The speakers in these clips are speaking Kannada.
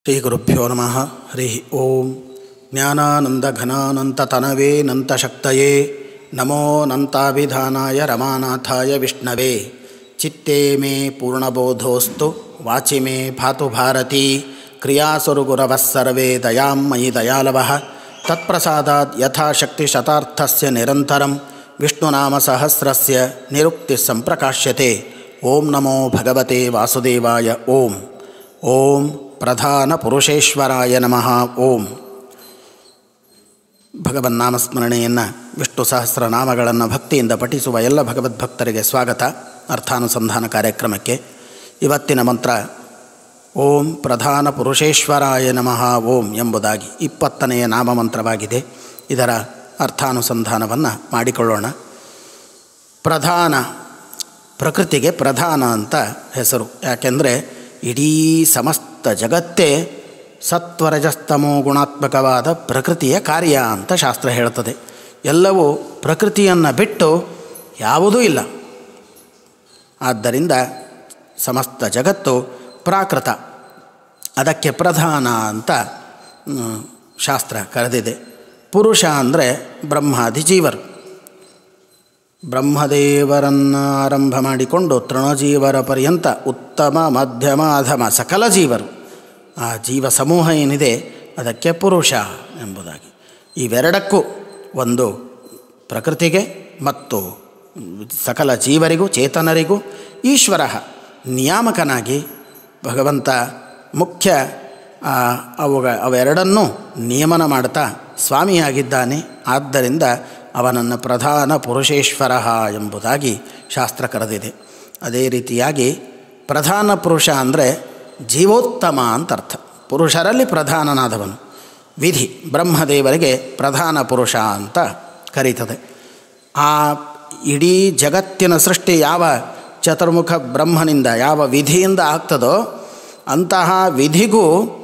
ಶ್ರೀಗುರುಭ್ಯೋ ನಮಃ ಹರಿ ಓಂ ಜ್ಞಾನಾನಂದಘನಾನಂತತನವೇ ನಂತಶಕ್ತಯೇ ನಮೋ ನಂತಾಭಿಧಾನಾಯ ರಮಾನಾಥಾಯ ವಿಷ್ಣವೇ ಚಿತ್ತೇ ಮೇ ಪೂರ್ಣಬೋಧೋಸ್ತು ವಾಚಿ ಮೇ ಭಾತು ಭಾರತೀ ಕ್ರಿಯಾಸುರು ಗುರವಃ ಸರ್ವೇ ದಯಾಂ ಮಯಿ ದಯಾಲವಃ ತತ್ಪ್ರಸಾದಾತ್ ಯಥಾಶಕ್ತಿ ಶತಾರ್ಥಸ್ಯ ನಿರಂತರಂ ವಿಷ್ಣುನಾಮಸಹಸ್ರಸ್ಯ ನಿರುಕ್ತಿ ಸಂಪ್ರಕಾಶ್ಯತೆ ಓಂ ನಮೋ ಭಗವತೆ ವಾಸುದೇವಾಯ ಓಂ ಓಂ ಪ್ರಧಾನ ಪುರುಷೇಶ್ವರಾಯ ನಮಃ ಓಂ ಭಗವನ್ನಾಮಸ್ಮರಣೆಯನ್ನು ವಿಷ್ಣು ಸಹಸ್ರನಾಮಗಳನ್ನು ಭಕ್ತಿಯಿಂದ ಪಠಿಸುವ ಎಲ್ಲ ಭಗವದ್ಭಕ್ತರಿಗೆ ಸ್ವಾಗತ ಅರ್ಥಾನುಸಂಧಾನ ಕಾರ್ಯಕ್ರಮಕ್ಕೆ ಇವತ್ತಿನ ಮಂತ್ರ ಓಂ ಪ್ರಧಾನ ಪುರುಷೇಶ್ವರಾಯ ನಮಃ ಓಂ ಎಂಬುದಾಗಿ ಇಪ್ಪತ್ತನೆಯ ನಾಮಮಂತ್ರವಾಗಿದೆ ಇದರ ಅರ್ಥಾನುಸಂಧಾನವನ್ನು ಮಾಡಿಕೊಳ್ಳೋಣ ಪ್ರಧಾನ ಪ್ರಕೃತಿಗೆ ಪ್ರಧಾನ ಅಂತ ಹೆಸರು ಯಾಕೆಂದರೆ ಇಡೀ ಸಮಸ್ತ ಜಗತ್ತೇ ಸತ್ವರಜಸ್ತಮೋ ಗುಣಾತ್ಮಕವಾದ ಪ್ರಕೃತಿಯ ಕಾರ್ಯ ಅಂತ ಶಾಸ್ತ್ರ ಹೇಳ್ತದೆ ಎಲ್ಲವೂ ಪ್ರಕೃತಿಯನ್ನು ಬಿಟ್ಟು ಯಾವುದೂ ಇಲ್ಲ ಆದ್ದರಿಂದ ಸಮಸ್ತ ಜಗತ್ತು ಪ್ರಾಕೃತ ಅದಕ್ಕೆ ಪ್ರಧಾನ ಅಂತ ಮ್, ಶಾಸ್ತ್ರ ಕರೆದಿದೆ ಪುರುಷ ಅಂದರೆ ಬ್ರಹ್ಮಾದಿ ಜೀವರು ಬ್ರಹ್ಮದೇವರನ್ನು ಆರಂಭ ಮಾಡಿಕೊಂಡು ತೃಣಜೀವರ ಪರ್ಯಂತ ಉತ್ತಮ ಮಧ್ಯಮ ಅಧಮ ಸಕಲ ಜೀವರು ಆ ಜೀವ ಸಮೂಹ ಏನಿದೆ ಅದಕ್ಕೆ ಪುರುಷ ಎಂಬುದಾಗಿ ಇವೆರಡಕ್ಕೂ ಒಂದು ಪ್ರಕೃತಿಗೆ ಮತ್ತು ಸಕಲ ಜೀವರಿಗೂ ಚೇತನರಿಗೂ ಈಶ್ವರ ನಿಯಾಮಕನಾಗಿ ಭಗವಂತ ಮುಖ್ಯ ಆ, ಅವುಗ ಅವೆರಡನ್ನೂ ನಿಯಮನ ಮಾಡ್ತಾ ಸ್ವಾಮಿಯಾಗಿದ್ದಾನೆ ಆದ್ದರಿಂದ ಅವನನ್ನು ಪ್ರಧಾನ ಪುರುಷೇಶ್ವರ ಎಂಬುದಾಗಿ ಶಾಸ್ತ್ರ ಕರೆದಿದೆ ಅದೇ ರೀತಿಯಾಗಿ ಪ್ರಧಾನ ಪುರುಷ ಅಂದರೆ ಜೀವೋತ್ತಮ ಅಂತ ಅರ್ಥ ಪುರುಷರಲ್ಲಿ ಪ್ರಧಾನನಾದವನು ವಿಧಿ ಬ್ರಹ್ಮದೇವರಿಗೆ ಪ್ರಧಾನ ಪುರುಷ ಅಂತ ಕರೀತದೆ ಆ ಇಡೀ ಜಗತ್ತಿನ ಸೃಷ್ಟಿ ಯಾವ ಚತುರ್ಮುಖ ಬ್ರಹ್ಮನಿಂದ ಯಾವ ವಿಧಿಯಿಂದ ಆಗ್ತದೋ ಅಂತಹ ವಿಧಿಗೂ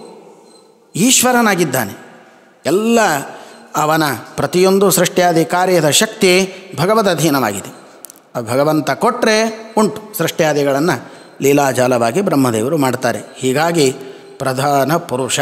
ಈಶ್ವರನಾಗಿದ್ದಾನೆ ಎಲ್ಲ ಅವನ ಪ್ರತಿಯೊಂದು ಸೃಷ್ಟಿಯಾದಿ ಕಾರ್ಯದ ಶಕ್ತಿ ಭಗವದಧೀನವಾಗಿದೆ ಆ ಭಗವಂತ ಕೊಟ್ಟರೆ ಉಂಟು ಸೃಷ್ಟಿಯಾದಿಗಳನ್ನು ಲೀಲಾಜಾಲವಾಗಿ ಬ್ರಹ್ಮದೇವರು ಮಾಡ್ತಾರೆ ಹೀಗಾಗಿ ಪ್ರಧಾನ ಪುರುಷ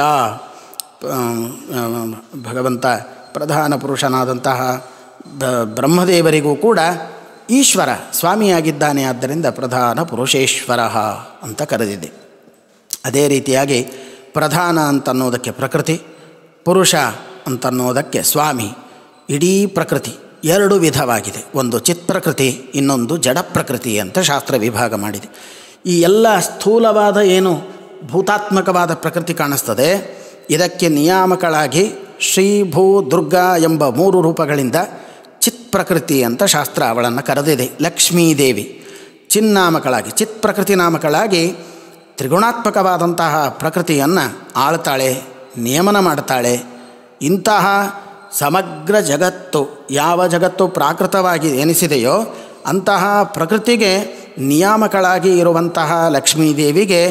ಆ, ಆ, ಭಗವಂತ ಪ್ರಧಾನ ಪುರುಷನಾದಂತಹ ಬ- ಬ್ರಹ್ಮದೇವರಿಗೂ ಕೂಡ ಈಶ್ವರ ಸ್ವಾಮಿಯಾಗಿದ್ದಾನೆ ಆದ್ದರಿಂದ ಪ್ರಧಾನ ಪುರುಷೇಶ್ವರ ಅಂತ ಕರೆದಿದೆ ಅದೇ ರೀತಿಯಾಗಿ ಪ್ರಧಾನ ಅಂತನ್ನೋದಕ್ಕೆ ಪ್ರಕೃತಿ ಪುರುಷ ಅಂತನ್ನೋದಕ್ಕೆ ಸ್ವಾಮಿ ಇಡೀ ಪ್ರಕೃತಿ ಎರಡು ವಿಧವಾಗಿದೆ ಒಂದು ಚಿತ್ ಪ್ರಕೃತಿ ಇನ್ನೊಂದು ಜಡ ಪ್ರಕೃತಿ ಅಂತ ಶಾಸ್ತ್ರ ವಿಭಾಗ ಮಾಡಿದೆ ಈ ಎಲ್ಲ ಸ್ಥೂಲವಾದ ಏನು ಭೂತಾತ್ಮಕವಾದ ಪ್ರಕೃತಿ ಕಾಣಿಸ್ತದೆ ಇದಕ್ಕೆ ನಿಯಾಮಕಳಾಗಿ ಶ್ರೀ ಭೂ ದುರ್ಗಾ ಎಂಬ ಮೂರು ರೂಪಗಳಿಂದ ಚಿತ್ ಪ್ರಕೃತಿ ಅಂತ ಶಾಸ್ತ್ರ ಅವಳನ್ನು ಕರೆದಿದೆ ಲಕ್ಷ್ಮೀದೇವಿ ಚಿನ್ನಾಮಕಳಾಗಿ ಚಿತ್ ಪ್ರಕೃತಿ ನಾಮಕಳಾಗಿ ತ್ರಿಗುಣಾತ್ಮಕವಾದಂತಹ ಪ್ರಕೃತಿಯನ್ನು ಆಳ್ತಾಳೆ ನಿಯಮನ ಮಾಡ್ತಾಳೆ ಇಂತಹ ಸಮಗ್ರ ಜಗತ್ತು ಯಾವ ಜಗತ್ತು ಪ್ರಾಕೃತವಾಗಿ ಎನಿಸಿದೆಯೋ ಅಂತಹ ಪ್ರಕೃತಿಗೆ ನಿಯಾಮಕಳಾಗಿ ಇರುವಂತಹ ಲಕ್ಷ್ಮೀದೇವಿಗೆ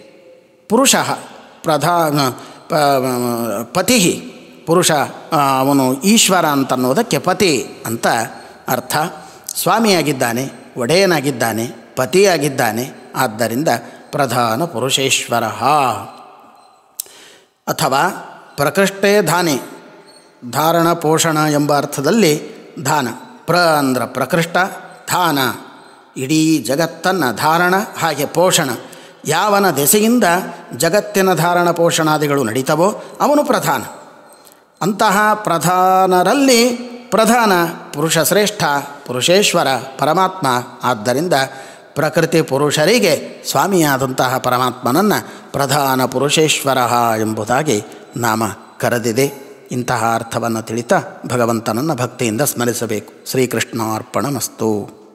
ಪುರುಷ ಪ್ರಧಾನ ಪ ಪತಿ ಪುರುಷ ಆ, ಅವನು ಈಶ್ವರ ಅಂತನ್ನೋದಕ್ಕೆ ಪತಿ ಅಂತ ಅರ್ಥ ಸ್ವಾಮಿಯಾಗಿದ್ದಾನೆ ಒಡೆಯನಾಗಿದ್ದಾನೆ ಪತಿಯಾಗಿದ್ದಾನೆ ಆದ್ದರಿಂದ ಪ್ರಧಾನ ಪುರುಷೇಶ್ವರ ಅಥವಾ ಪ್ರಕೃಷ್ಟೇ ಧಾನೆ ಧಾರಣ ಪೋಷಣ ಎಂಬ ಅರ್ಥದಲ್ಲಿ ಧಾನ ಪ್ರ ಅಂದ್ರ ಪ್ರಕೃಷ್ಟ ಧಾನ ಇಡೀ ಜಗತ್ತನ್ನು ಧಾರಣ ಹಾಗೆ ಪೋಷಣ ಯಾವನ ದೆಸೆಯಿಂದ ಜಗತ್ತಿನ ಧಾರಣ ಪೋಷಣಾದಿಗಳು ನಡೀತವೋ ಅವನು ಪ್ರಧಾನ ಅಂತಹ ಪ್ರಧಾನರಲ್ಲಿ ಪ್ರಧಾನ ಪುರುಷ ಶ್ರೇಷ್ಠ ಪುರುಷೇಶ್ವರ ಪರಮಾತ್ಮ ಆದ್ದರಿಂದ ಪ್ರಕೃತಿ ಪುರುಷರಿಗೆ ಸ್ವಾಮಿಯಾದಂತಹ ಪರಮಾತ್ಮನನ್ನು ಪ್ರಧಾನ ಪುರುಷೇಶ್ವರ ಎಂಬುದಾಗಿ ನಾಮ ಕರೆದಿದೆ ಇಂತಹ ಅರ್ಥವನ್ನು ತಿಳಿತಾ ಭಗವಂತನನ್ನು ಭಕ್ತಿಯಿಂದ ಸ್ಮರಿಸಬೇಕು ಶ್ರೀಕೃಷ್ಣಾರ್ಪಣಮಸ್ತು